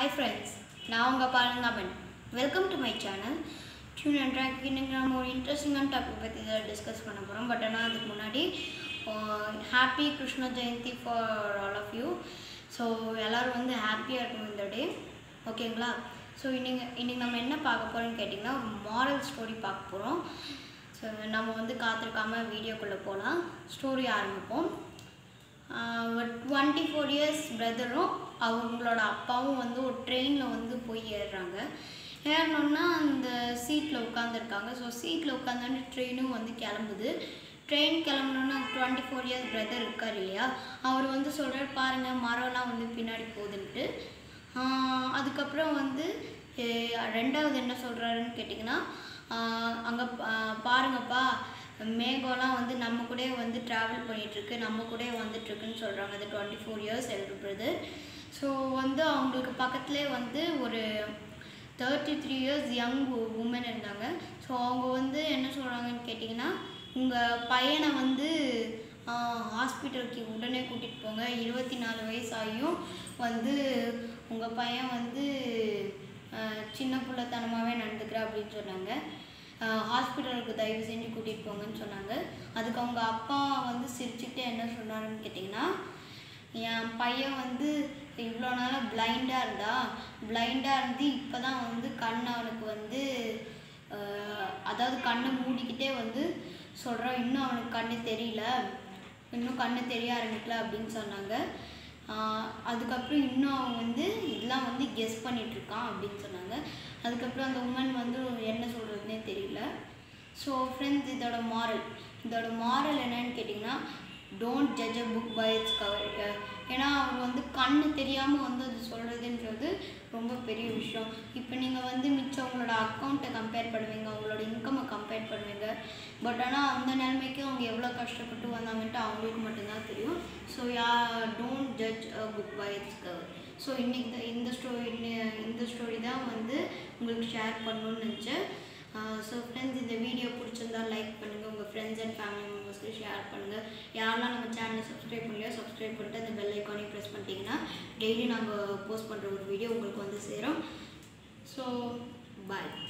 hi friends நான் உங்கள் பாருங்காமன் welcome to my channel tune and track இன்னைக்கு நம்ம ஒரு இன்ட்ரெஸ்டிங்கான டாபிக் பற்றி தான் டிஸ்கஸ் பண்ண போகிறோம் பட் ஆனால் அதுக்கு முன்னாடி happy Krishna Jayanthi for all of you so எல்லோரும் வந்து ஹாப்பியாக இருக்கணும் இந்த டே ஓகேங்களா ஸோ இன்னைக்கு இன்னைக்கு நம்ம என்ன பார்க்க போகிறோம்னு கேட்டிங்கன்னா ஒரு மாரல் ஸ்டோரி பார்க்க போகிறோம் ஸோ நம்ம வந்து காத்திருக்காம வீடியோக்குள்ளே போகலாம் ஸ்டோரி ஆரம்பிப்போம் ஒரு டுவெண்ட்டி ஃபோர் இயர்ஸ் பிரதரும் அவங்களோட அப்பாவும் வந்து ஒரு ட்ரெயினில் வந்து போய் ஏறுறாங்க ஏறினோன்னா அந்த சீட்டில் உட்காந்துருக்காங்க ஸோ சீட்டில் உட்காந்தோன்னே ட்ரெயினும் வந்து கிளம்புது ட்ரெயின் கிளம்புனோன்னா டுவெண்ட்டி ஃபோர் இயர்ஸ் பிரதர் இருக்கார் இல்லையா அவர் வந்து சொல்கிறார் பாருங்கள் மரம்லாம் வந்து பின்னாடி போகுதுன்ட்டு ஆஹ் அதுக்கப்புறம் வந்து எ- ரெண்டாவது என்ன சொல்கிறாருன்னு கேட்டிங்கன்னா அங்கே பாருங்கப்பா மேகம்லாம் வந்து நம்ம கூட வந்து ட்ராவல் பண்ணிகிட்ருக்கு நம்ம கூட வந்துட்டுருக்குன்னு சொல்கிறாங்க அது டுவெண்ட்டி ஃபோர் இயர்ஸ் எழுதுறது ஸோ வந்து அவங்களுக்கு பக்கத்துலேயே வந்து ஒரு thirty three years young woman இருந்தாங்க ஸோ அவங்க வந்து என்ன சொல்கிறாங்கன்னு கேட்டிங்கன்னா உங்கள் பையனை வந்து ஹாஸ்பிட்டலுக்கு உடனே கூட்டிகிட்டு போங்க இருபத்தி நாலு வயசு ஆகியும் வந்து உங்கள் பையன் வந்து ஆஹ், சின்ன பிள்ளைத்தனமாகவே நடந்துக்கிறா அப்படின்னு சொன்னாங்க ஹாஸ்பிட்டலுக்கு தயவு செஞ்சு கூட்டிகிட்டு போங்கன்னு சொன்னாங்க அதுக்கு அவங்க அப்பா வந்து சிரிச்சுக்கிட்டே என்ன சொன்னாருன்னு கேட்டிங்கன்னா என் பையன் வந்து இவ்வளோ நாளாக பிளைண்டாக இருந்தா பிளைண்டாக இருந்து இப்போ தான் வந்து கண் அவனுக்கு வந்து ஆஹ், அதாவது கண்ணை மூடிக்கிட்டே வந்து சொல்கிறான் இன்னும் அவனுக்கு கண்ணு தெரியல இன்னும் கண்ணு தெரிய ஆரம்பிக்கல அப்படின்னு சொன்னாங்க ஆஹ், அதுக்கப்புறம் இன்னும் அவன் வந்து இதெல்லாம் வந்து கெஸ் பண்ணிகிட்ருக்கான் அப்படின்னு சொன்னாங்க அதுக்கப்புறம் அந்த உமன் வந்து என்ன சொல்கிறதுனே தெரியல ஸோ ஃப்ரெண்ட்ஸ் இதோட மாரல் இதோட மாரல் என்னன்னு கேட்டிங்கன்னா don't judge a book by its cover ஏன்னா அவர் வந்து கண்ணு தெரியாமல் வந்து அது சொல்கிறதுன்றது ரொம்ப பெரிய விஷயம் இப்போ நீங்கள் வந்து மிச்சம் உங்களோட அக்கௌண்ட்டை கம்பேர் பண்ணுவீங்க உங்களோட இன்கம்மை கம்பேர் பண்ணுவீங்க பட் ஆனால் அந்த நிலைமைக்கு அவங்க எவ்வளோ கஷ்டப்பட்டு வந்தாங்கன்ட்டு அவங்களுக்கு மட்டும்தான் தெரியும் so yeah don't judge a book by its cover so இன்றைக்கி இந்த ஸ்டோரி இந்த ஸ்டோரி தான் வந்து உங்களுக்கு ஷேர் பண்ணணும்னு நினச்சேன் ஸோ ஃப்ரெண்ட்ஸ் இந்த வீடியோ பிடிச்சிருந்தா லைக் பண்ணுங்கள் உங்கள் ஃப்ரெண்ட்ஸ் அண்ட் ஃபேமிலி மெம்பர்ஸ்க்கு ஷேர் பண்ணுங்கள் யாரெல்லாம் நம்ம சேனலை சப்ஸ்கிரைப் பண்ணலையோ சப்ஸ்கிரைப் பண்ணிட்டு அந்த பெல் ஐக்கானையும் ப்ரெஸ் பண்ணிட்டீங்கன்னா டெய்லி நாங்கள் போஸ்ட் பண்ணுற ஒரு வீடியோ உங்களுக்கு வந்து சேரும் ஸோ பாய்